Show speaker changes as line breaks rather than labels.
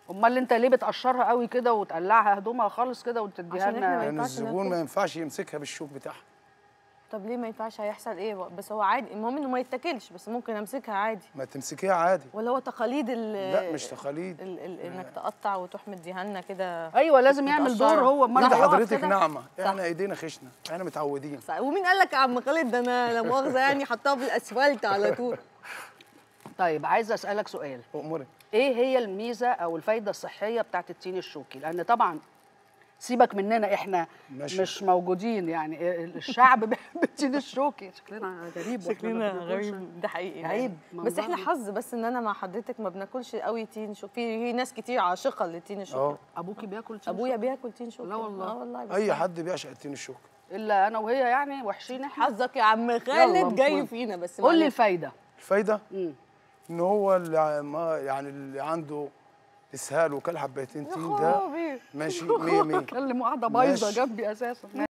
امال انت ليه بتقشرها قوي كده وتقلعها هدومها خالص كده وتديها
عشان إحنا ما
لنا
لان
ينفعش
الزبون
ناكل.
ما ينفعش يمسكها بالشوك بتاعها
طب ليه ما ينفعش هيحصل ايه بس هو عادي المهم انه ما يتاكلش بس ممكن امسكها عادي
ما تمسكيها عادي
ولا هو تقاليد ال
لا مش تقاليد
ال ال انك تقطع وتروح مديها لنا كده
ايوه لازم يعمل دور
متقشرة.
هو امال
ايد
هيقف
حضرتك
كده؟
ناعمه احنا ايدينا خشنه احنا متعودين
صح. ومين قال لك يا عم خالد ده انا لا مؤاخذه يعني حطها في الاسفلت على طول
طيب عايزه اسالك سؤال
اموري
ايه هي الميزه او الفايده الصحيه بتاعت التين الشوكي لان طبعا سيبك مننا احنا
ماشي.
مش موجودين يعني الشعب بيحب التين الشوكي شكلنا غريب وإحنا
شكلنا
ما بناكلش.
غريب ده حقيقي
عيب.
بس احنا
منظرنا.
حظ بس ان انا مع حضرتك ما بناكلش قوي تين شوكي في في ناس كتير عاشقه للتين الشوكي
اه
ابوكي بياكل تين
ابويا بياكل تين شوكي
لا والله.
اه والله بس
اي حد بيعشق التين الشوك
الا انا وهي يعني وحشين احنا
حظك يا عم
يلا،
خالد جاي
المهم.
فينا بس
قول لي
معلش.
الفايده
الفايده
مم.
ان هو اللي ع- ما يعني اللي عنده اسهال وكل حبيتين
يا
تين ده
خرابي
ماشي 100 100
كلم قاعده بايظه
ماشي.
جنبي اساسا